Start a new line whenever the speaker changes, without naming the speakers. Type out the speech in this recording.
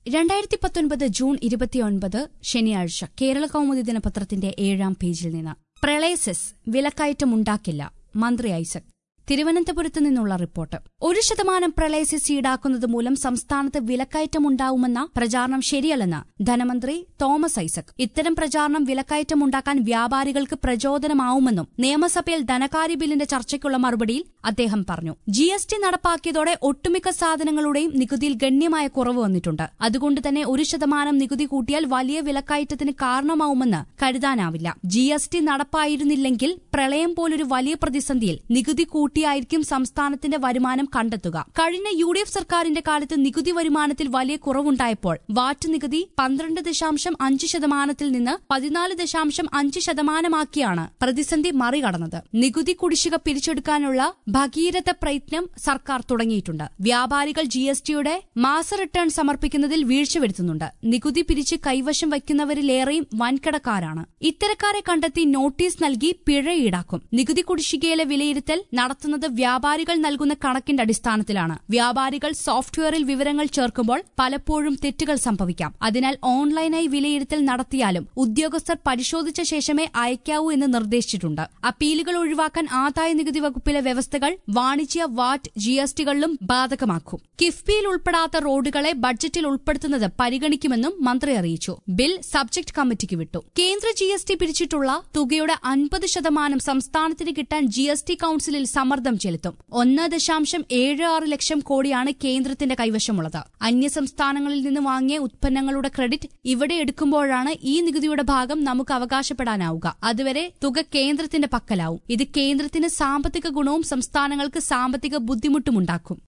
രണ്ടായിരത്തി പത്തൊൻപത് ജൂൺ ഇരുപത്തിയൊൻപത് ശനിയാഴ്ച കേരള കൗമുദി ദിനപത്രത്തിന്റെ ഏഴാം പേജിൽ നിന്ന് പ്രളയസെസ് വിലക്കയറ്റമുണ്ടാക്കില്ല മന്ത്രി ഐസക് തിരുവനന്തപുരത്ത് നിന്നുള്ള റിപ്പോർട്ട് ഒരു ശതമാനം പ്രളയസെസ് ഈടാക്കുന്നത് മൂലം സംസ്ഥാനത്ത് വിലക്കയറ്റമുണ്ടാവുമെന്ന പ്രചാരണം ശരിയല്ലെന്ന് ധനമന്ത്രി തോമസ് ഐസക് ഇത്തരം പ്രചാരണം വിലക്കയറ്റമുണ്ടാക്കാൻ വ്യാപാരികൾക്ക് പ്രചോദനമാവുമെന്നും നിയമസഭയിൽ ധനകാര്യ ബില്ലിന്റെ ചർച്ചയ്ക്കുള്ള മറുപടിയിൽ അദ്ദേഹം പറഞ്ഞു ജി എസ് ടി നടപ്പാക്കിയതോടെ ഒട്ടുമിക്ക സാധനങ്ങളുടെയും നികുതിയിൽ ഗണ്യമായ കുറവ് വന്നിട്ടുണ്ട് അതുകൊണ്ട് തന്നെ ഒരു ശതമാനം നികുതി കൂട്ടിയാൽ വലിയ വിലക്കയറ്റത്തിന് കാരണമാവുമെന്ന് കരുതാനാവില്ല ജി എസ് ടി നടപ്പായിരുന്നില്ലെങ്കിൽ പ്രളയം പോലൊരു വലിയ പ്രതിസന്ധിയിൽ നികുതി കൂട്ടിയായിരിക്കും സംസ്ഥാനത്തിന്റെ വരുമാനം കണ്ടെത്തുക കഴിഞ്ഞ യു ഡി എഫ് സർക്കാരിന്റെ കാലത്ത് നികുതി വരുമാനത്തിൽ വലിയ കുറവുണ്ടായപ്പോൾ വാറ്റ് നികുതി പന്ത്രണ്ട് ദശാംശം അഞ്ച് ശതമാനത്തിൽ നിന്ന് പതിനാല് ദശാംശം അഞ്ച് ശതമാനമാക്കിയാണ് പ്രതിസന്ധി മറികടന്നത് നികുതി കുടിശ്ശിക പിരിച്ചെടുക്കാനുള്ള ഭഗീരഥ പ്രയത്നം സർക്കാർ തുടങ്ങിയിട്ടുണ്ട് വ്യാപാരികൾ ജി എസ് ടിയുടെ മാസ റിട്ടേൺ സമർപ്പിക്കുന്നതിൽ വീഴ്ച വരുത്തുന്നുണ്ട് നികുതി പിരിച്ച് കൈവശം വയ്ക്കുന്നവരിലേറെയും വൻകിടക്കാരാണ് ഇത്തരക്കാരെ കണ്ടെത്തി നോട്ടീസ് നൽകി പിഴ ഈടാക്കും നികുതി കുടിശ്ശികയിലെ വിലയിരുത്തൽ നടത്തുന്നത് വ്യാപാരികൾ നൽകുന്ന കണക്കിന്റെ അടിസ്ഥാനത്തിലാണ് വ്യാപാരികൾ സോഫ്റ്റ്വെയറിൽ വിവരങ്ങൾ ചേർക്കുമ്പോൾ പലപ്പോഴും തെറ്റുകൾ സംഭവിക്കാം അതിനാൽ ഓൺലൈനായി വിലയിരുത്തൽ നടത്തിയാലും ഉദ്യോഗസ്ഥർ പരിശോധിച്ച ശേഷമേ അയക്കാവൂ എന്ന് നിർദ്ദേശിച്ചിട്ടുണ്ട് അപ്പീലുകൾ ഒഴിവാക്കാൻ ആദായ നികുതി വകുപ്പിലെ വ്യവസ്ഥകൾ വാണിജ്യ വാറ്റ് ജി എസ് ടികളിലും ബാധകമാക്കും കിഫ്ബിയിൽ ഉൾപ്പെടാത്ത റോഡുകളെ ബഡ്ജറ്റിൽ ഉൾപ്പെടുത്തുന്നത് പരിഗണിക്കുമെന്നും മന്ത്രി അറിയിച്ചു ബിൽ സബ്ജക്ട് കമ്മിറ്റിക്ക് വിട്ടു കേന്ദ്ര ജി എസ് ടി പിരിച്ചിട്ടുള്ള തുകയുടെ അൻപത് ശതമാനം സംസ്ഥാനത്തിന് കിട്ടാൻ ജി എസ് ടി കൌൺസിലിൽ സമ്മർദ്ദം ചെലുത്തും ഒന്ന് ദശാംശം ഏഴ് ആറ് ലക്ഷം കോടിയാണ് കേന്ദ്രത്തിന്റെ കൈവശമുള്ളത് അന്യസംസ്ഥാനങ്ങളിൽ നിന്ന് വാങ്ങിയ ഉത്പന്നങ്ങളുടെ ക്രെഡിറ്റ് ഇവിടെ എടുക്കുമ്പോഴാണ് ഈ നികുതിയുടെ ഭാഗം നമുക്ക് അവകാശപ്പെടാനാവുക അതുവരെ തുക കേന്ദ്രത്തിന്റെ പക്കലാവും ഇത് കേന്ദ്രത്തിന് സാമ്പത്തിക ഗുണവും സംസ്ഥാനങ്ങൾക്ക് സാമ്പത്തിക ബുദ്ധിമുട്ടുമുണ്ടാക്കും